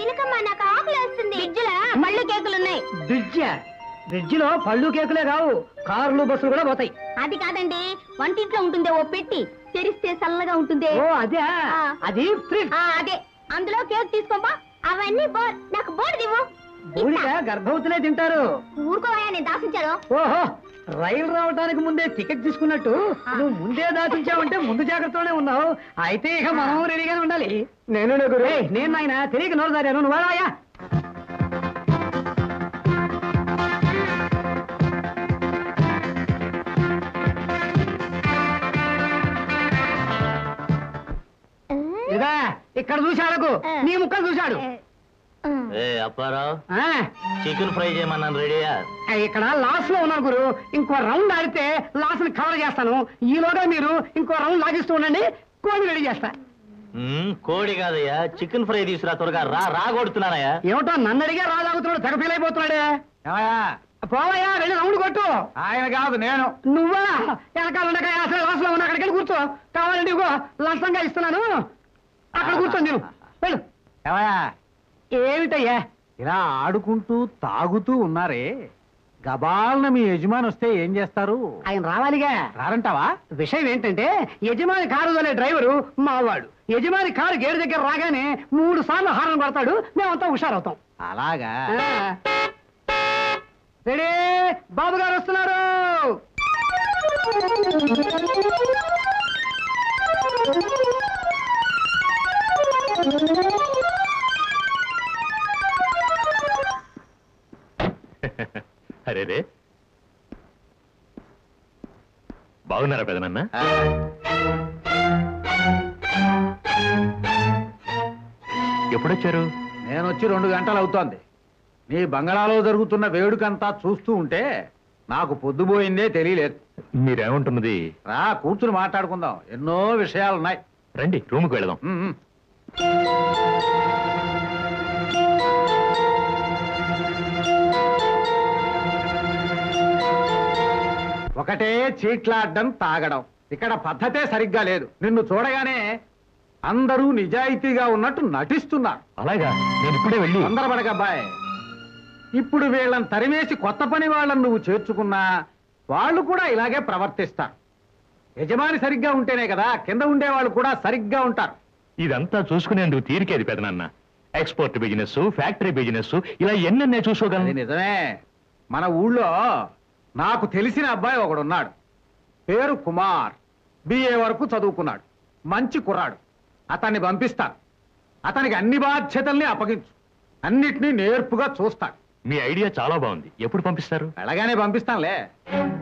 తినకమ్మా నాకు ఆకలి వస్తుంది ఫ్రిడ్జ్లో మళ్ళీ కేకులు ఉన్నాయి బ్రిడ్జ్ బ్రిడ్జ్ లో పళ్ళు కేకులే కావు కార్లు బస్సులు కూడా పోతాయి అది కాదండి వంటింట్లో ఉంటుందే ఓ పెట్టి తెరిస్తే చల్లగా ఉంటుంది ఓ అదే ఆ. అది ఫ్రిడ్జ్ ఆ, అదే అందులో కేక్ తీసుకోమా అవన్నీ బోర్ నాకు బోర్ దివు బూడిద గర్భవతులే తింటారు ఊరుకోవా నేను దాసించాను ఓహో రైలు రావడానికి ముందే టికెట్ తీసుకున్నట్టు నువ్వు ముందే దాచించావంటే ముందు జాగ్రత్తలోనే ఉన్నావు అయితే ఇక మనం రెడీగానే ఉండాలి నేను నేను నాయన తెలియక నోరు దారాను నువ్వు రాయా ఇదా ఇక్కడ చూశాడకు నీ ముక్కలు చూశాడు ఏ అప్పారావు ఆ, చికెన్ ఫ్రై చేయమన్నాను రెడీయా ఇక్కడ లాస్ లో ఉన్నారు గురు ఇంకో రౌండ్ ఆడితే లాస్ ని కవర్ చేస్తాను ఈలోగా మీరు ఇంకో రౌండ్ లాగిస్తూ ఉండండి కోడి రెడీ చేస్తా మ్మ్, కోడి కాదయ్యా చికెన్ ఫ్రై తీసుకురా త్వరగా రా రా కొడుతున్నానయ్యా ఏమిటో నన్ను అడిగే రాజాగుతున్నాడు తెగ ఫీల్ అయిపోతున్నాడే పోవయ్యా వెళ్ళి రౌండ్ కొట్టు ఆయన కాదు నేను నువ్వా వెనకాల ఉండక అసలు లాస్ లో ఉన్నా అక్కడికి వెళ్ళి కూర్చో కావాలంటే ఇగో లంచంగా ఇస్తున్నాను అక్కడ కూర్చోండి నేను వెళ్ళు ఏమిటయ్యా ఇలా ఆడుకుంటూ తాగుతూ ఉన్నారే గబాలన మీ యజమాని వస్తే ఏం చేస్తారు ఆయన రావాలిగా రారంటావా విషయం ఏంటంటే యజమాని కారు తోలే డ్రైవరు మావాడు యజమాని కారు గేటు దగ్గర రాగానే మూడు సార్లు హారన్ పడతాడు మేమంతా హుషారవుతాం అలాగా ఆ. రెడీ బాబు గారు వస్తున్నారు అరే రే బాగున్నారా పెదనన్న ఎప్పుడొచ్చారు నేను వచ్చి రెండు గంటలు అవుతోంది నీ బంగళాలో జరుగుతున్న వేడుకంతా చూస్తూ ఉంటే నాకు పొద్దుపోయిందే తెలియలేదు మీరేమంటున్నది రా కూర్చుని మాట్లాడుకుందాం ఎన్నో విషయాలున్నాయి రండి రూమ్కి వెళదాం ఉమ్, ఉమ్. ఒకటే చీట్లాడడం తాగడం ఇక్కడ పద్ధతే సరిగ్గా లేదు నిన్ను చూడగానే అందరూ నిజాయితీగా ఉన్నట్టు నటిస్తున్నారు అలాగా నేను ఇప్పుడే వెళ్ళి తొందరపడకబ్బాయ్ ఇప్పుడు వీళ్ళని తరివేసి కొత్త పని వాళ్ళని నువ్వు చేర్చుకున్నా వాళ్ళు కూడా ఇలాగే ప్రవర్తిస్తారు యజమాని సరిగ్గా ఉంటేనే కదా కింద ఉండేవాళ్ళు కూడా సరిగ్గా ఉంటారు ఇదంతా చూసుకునేందుకు తీరికేది పెదనన్న ఎక్స్పోర్ట్ బిజినెస్ ఫ్యాక్టరీ బిజినెస్ ఇలా ఎన్నెన్నే అది చూసుకోగలను నిజమే మన ఊళ్ళో నాకు తెలిసిన అబ్బాయి ఒకడున్నాడు పేరు కుమార్ బిఏ వరకు చదువుకున్నాడు మంచి కుర్రాడు అతన్ని పంపిస్తాను అతనికి అన్ని బాధ్యతల్ని అప్పగించు అన్నిటినీ నేర్పుగా చూస్తాడు మీ ఐడియా చాలా బాగుంది ఎప్పుడు పంపిస్తారు వెళ్ళగానే పంపిస్తానులే